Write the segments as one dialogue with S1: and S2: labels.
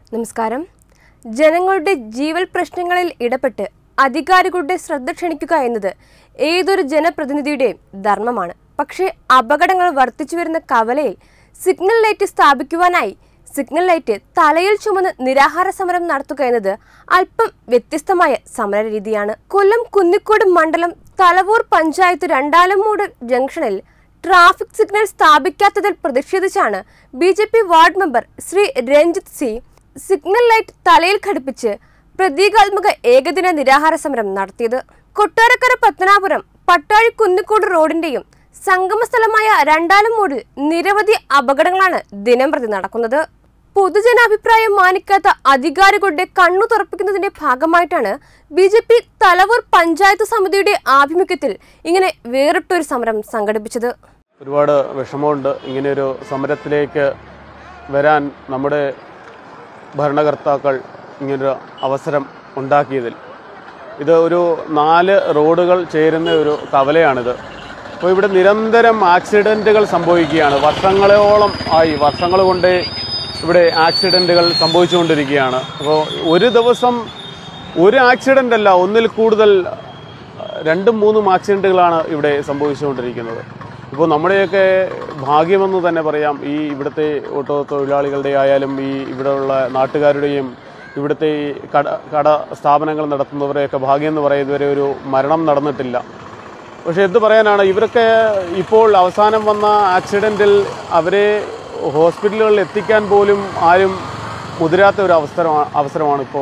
S1: നമസ്കാരം ജനങ്ങളുടെ ജീവൽ പ്രശ്നങ്ങളിൽ ഇടപെട്ട് അധികാരികളുടെ ശ്രദ്ധ ക്ഷണിക്കുക എന്നത് ഏതൊരു ജനപ്രതിനിധിയുടെയും ധർമ്മമാണ് പക്ഷേ അപകടങ്ങൾ വർദ്ധിച്ചു വരുന്ന കവലയിൽ സിഗ്നൽ ലൈറ്റ് സ്ഥാപിക്കുവാനായി സിഗ്നൽ ലൈറ്റ് തലയിൽ ചുമന്ന് നിരാഹാര സമരം നടത്തുക എന്നത് അല്പം വ്യത്യസ്തമായ സമര രീതിയാണ് കൊല്ലം കുന്നിക്കോട് മണ്ഡലം തലവൂർ പഞ്ചായത്ത് രണ്ടാലമൂട് ജംഗ്ഷനിൽ ട്രാഫിക് സിഗ്നൽ സ്ഥാപിക്കാത്തതിൽ പ്രതിഷേധിച്ചാണ് B J P ward member Shri Ranjith C signal light തലയിൽ ഘടിപ്പിച്ച് പ്രതീകാത്മക ഏകദിന നിരാഹാര സമരം നടത്തിയത് കൊട്ടാരക്കര പത്തനാപുരം പട്ടാഴി കുന്നിക്കോട് റോഡിന്റെയും സംഗമ സ്ഥലമായ രണ്ടാലമൂടിൽ നിരവധി അപകടങ്ങളാണ് ദിനം പ്രതി നടക്കുന്നത് പൊതുജനാഭിപ്രായം മാനിക്കാത്ത അധികാരികളുടെ കണ്ണു തുറപ്പിക്കുന്നതിന്റെ ഭാഗമായിട്ടാണ് B J P Thalavoor panchayat സമിതിയുടെ ആഭിമുഖ്യത്തിൽ ഇങ്ങനെ വേറിട്ടൊരു സമരം സംഘടിപ്പിച്ചത്
S2: ഒരുപാട് വിഷമമുണ്ട് ഇങ്ങനെയൊരു സമരത്തിലേക്ക് വരാൻ നമ്മുടെ ഭരണകർത്താക്കൾ ഇങ്ങനൊരു അവസരം ഉണ്ടാക്കിയതിൽ ഇത് ഒരു നാല് റോഡുകൾ ചേരുന്ന ഒരു കവലയാണിത് അപ്പോൾ ഇവിടെ നിരന്തരം ആക്സിഡൻറ്റുകൾ സംഭവിക്കുകയാണ് വർഷങ്ങളോളം ആയി വർഷങ്ങൾ കൊണ്ട് ഇവിടെ ആക്സിഡൻറ്റുകൾ സംഭവിച്ചുകൊണ്ടിരിക്കുകയാണ് അപ്പോൾ ഒരു ദിവസം ഒരു ആക്സിഡൻ്റ് അല്ല ഒന്നിൽ കൂടുതൽ രണ്ടും മൂന്നും ആക്സിഡൻറ്റുകളാണ് ഇവിടെ സംഭവിച്ചുകൊണ്ടിരിക്കുന്നത് ഇപ്പോൾ നമ്മുടെയൊക്കെ ഭാഗ്യമെന്ന് തന്നെ പറയാം ഈ ഇവിടുത്തെ ഓട്ടോ തൊഴിലാളികളുടെ ആയാലും ഈ ഇവിടെയുള്ള നാട്ടുകാരുടെയും ഇവിടുത്തെ ഈ കട കട സ്ഥാപനങ്ങൾ നടത്തുന്നവരെയൊക്കെ ഭാഗ്യം എന്ന് പറയുന്നത് ഇതുവരെ ഒരു മരണം നടന്നിട്ടില്ല പക്ഷേ എന്ത് പറയാനാണ് ഇവരൊക്കെ ഇപ്പോൾ അവസാനം വന്ന ആക്സിഡൻറ്റിൽ അവരെ ഹോസ്പിറ്റലുകളിൽ എത്തിക്കാൻ പോലും ആരും മുതിരാത്ത ഒരു അവസരമാണ് അവസരമാണ് ഇപ്പോൾ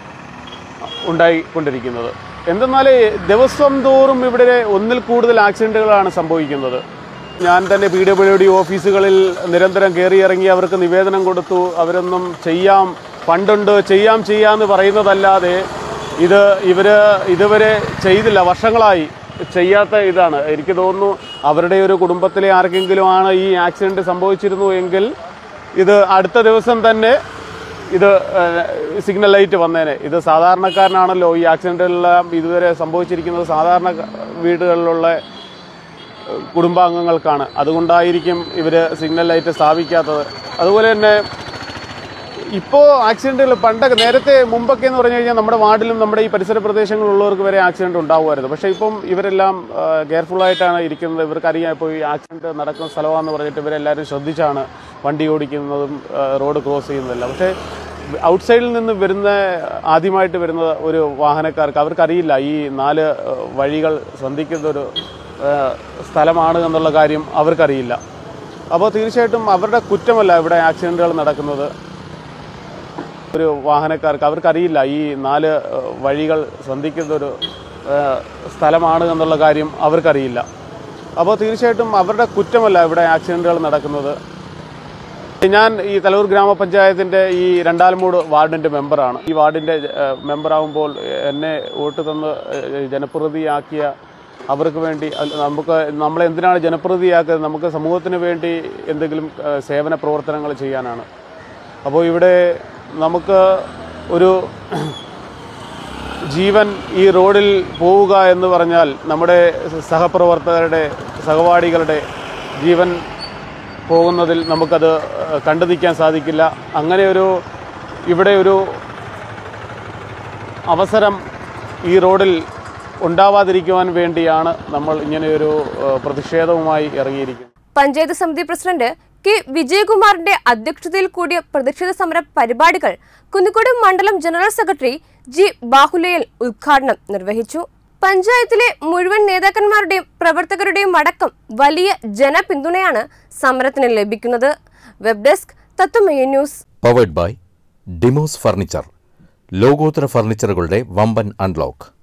S2: ഉണ്ടായിക്കൊണ്ടിരിക്കുന്നത് എന്തെന്നാൽ ദിവസം തോറും ഇവിടെ ഒന്നിൽ കൂടുതൽ ആക്സിഡൻറ്റുകളാണ് സംഭവിക്കുന്നത് ഞാൻ തന്നെ പി ഡബ്ല്യു ഡി ഓഫീസുകളിൽ നിരന്തരം കയറിയിറങ്ങി അവർക്ക് നിവേദനം കൊടുത്തു അവരൊന്നും ചെയ്യാം ഫണ്ടുണ്ട് ചെയ്യാം ചെയ്യാമെന്ന് പറയുന്നതല്ലാതെ ഇത് ഇവർ ഇതുവരെ ചെയ്തില്ല വർഷങ്ങളായി ചെയ്യാത്ത ഇതാണ് എനിക്ക് തോന്നുന്നു അവരുടെ ഒരു കുടുംബത്തിലെ ആർക്കെങ്കിലും ആണ് ഈ ആക്സിഡൻറ്റ് സംഭവിച്ചിരുന്നു എങ്കിൽ ഇത് അടുത്ത ദിവസം തന്നെ ഇത് ഏഹ്, സിഗ്നൽ ലൈറ്റ് വന്നേനെ ഇത് സാധാരണക്കാരനാണല്ലോ ഈ ആക്സിഡൻറ്റുകളെല്ലാം ഇതുവരെ സംഭവിച്ചിരിക്കുന്നത് സാധാരണ വീടുകളിലുള്ള ഏഹ്, കുടുംബാംഗങ്ങൾക്കാണ് അതുകൊണ്ടായിരിക്കും ഇവർ സിഗ്നൽ ലൈറ്റ് സ്ഥാപിക്കാത്തത് അതുപോലെ തന്നെ ഇപ്പോൾ ആക്സിഡൻറ്റുകൾ പണ്ടൊക്കെ നേരത്തെ മുമ്പൊക്കെ എന്ന് പറഞ്ഞു കഴിഞ്ഞാൽ നമ്മുടെ വാർഡിലും നമ്മുടെ ഈ പരിസര പ്രദേശങ്ങളിലുള്ളവർക്ക് വരെ ആക്സിഡൻറ്റ് ഉണ്ടാവുമായിരുന്നു പക്ഷേ ഇപ്പം ഇവരെല്ലാം കെയർഫുള്ളായിട്ടാണ് ഇരിക്കുന്നത് ഇവർക്കറിയാം ഇപ്പോൾ ഈ ആക്സിഡൻറ്റ് നടക്കുന്ന സ്ഥലമാണെന്ന് പറഞ്ഞിട്ട് ഇവരെല്ലാവരും ശ്രദ്ധിച്ചാണ് വണ്ടി ഓടിക്കുന്നതും ആ, റോഡ് ക്രോസ് ചെയ്യുന്നതെല്ലാം പക്ഷേ ഔട്ട്സൈഡിൽ നിന്ന് വരുന്ന ആദ്യമായിട്ട് വരുന്ന ഒരു വാഹനക്കാർക്ക് അവർക്കറിയില്ല ഈ നാല് ആ, വഴികൾ സന്ധിക്കുന്ന ഒരു ആ, സ്ഥലമാണ് എന്നുള്ള കാര്യം അവർക്കറിയില്ല അപ്പോൾ തീർച്ചയായിട്ടും അവരുടെ കുറ്റമല്ല ഇവിടെ ആക്സിഡൻറ്റുകൾ നടക്കുന്നത് ഒരു വാഹനക്കാർക്ക് അവർക്കറിയില്ല ഈ നാല് ഏഹ്, വഴികൾ സന്ധിക്കുന്ന ഒരു ഏഹ്, സ്ഥലമാണ് എന്നുള്ള കാര്യം അവർക്കറിയില്ല അപ്പോൾ തീർച്ചയായിട്ടും അവരുടെ കുറ്റമല്ല ഇവിടെ ആക്സിഡൻറ്റുകൾ നടക്കുന്നത് ഞാൻ ഈ തലൂർ ഗ്രാമപഞ്ചായത്തിൻ്റെ ഈ രണ്ടാലമൂട് വാർഡിൻ്റെ മെമ്പറാണ് ഈ വാർഡിൻ്റെ ഏഹ്, മെമ്പറാകുമ്പോൾ എന്നെ വോട്ട് തന്ന് ഏഹ്, ജനപ്രതിനിധിയാക്കിയ അവർക്ക് വേണ്ടി അല്ല, നമുക്ക് നമ്മളെ എന്തിനാണ് ജനപ്രതിനിധിയാക്കുന്നത് നമുക്ക് സമൂഹത്തിന് വേണ്ടി എന്തെങ്കിലും ഏഹ്, സേവന പ്രവർത്തനങ്ങൾ ചെയ്യാനാണ് അപ്പോൾ ഇവിടെ നമുക്ക് ഒരു ജീവൻ ഈ റോഡിൽ പോവുക എന്ന് പറഞ്ഞാൽ നമ്മുടെ സഹപ്രവർത്തകരുടെ സഹപാഠികളുടെ ജീവൻ പോകുന്നതിൽ നമുക്കത് ഏഹ്, കണ്ടു നിൽക്കാൻ സാധിക്കില്ല അങ്ങനെ ഒരു ഇവിടെ ഒരു അവസരം ഈ റോഡിൽ ഉണ്ടാവാതിരിക്കുവാൻ വേണ്ടിയാണ് നമ്മൾ ഇങ്ങനെയൊരു ഏഹ്, പ്രതിഷേധവുമായി ഇറങ്ങിയിരിക്കുന്നത്
S1: പഞ്ചായത്ത് സമിതി പ്രസിഡന്റ് കെ വിജയകുമാറിന്റെ അധ്യക്ഷതയിൽ കൂടിയ പ്രതിഷേധ സമര പരിപാടികൾ കുന്നിക്കോട് മണ്ഡലം ജനറൽ സെക്രട്ടറി ജി ബാഹുലയൽ ഉദ്ഘാടനം നിർവഹിച്ചു പഞ്ചായത്തിലെ മുഴുവൻ നേതാക്കന്മാരുടെയും പ്രവർത്തകരുടെയും അടക്കം വലിയ ജനപിന്തുണയാണ് സമരത്തിന് ലഭിക്കുന്നത് web desk Tatwamaya news
S3: powered by Demos furniture ലോകോത്തര ഫർണിച്ചറുകളുടെ വമ്പൻ അൺലോക്ക്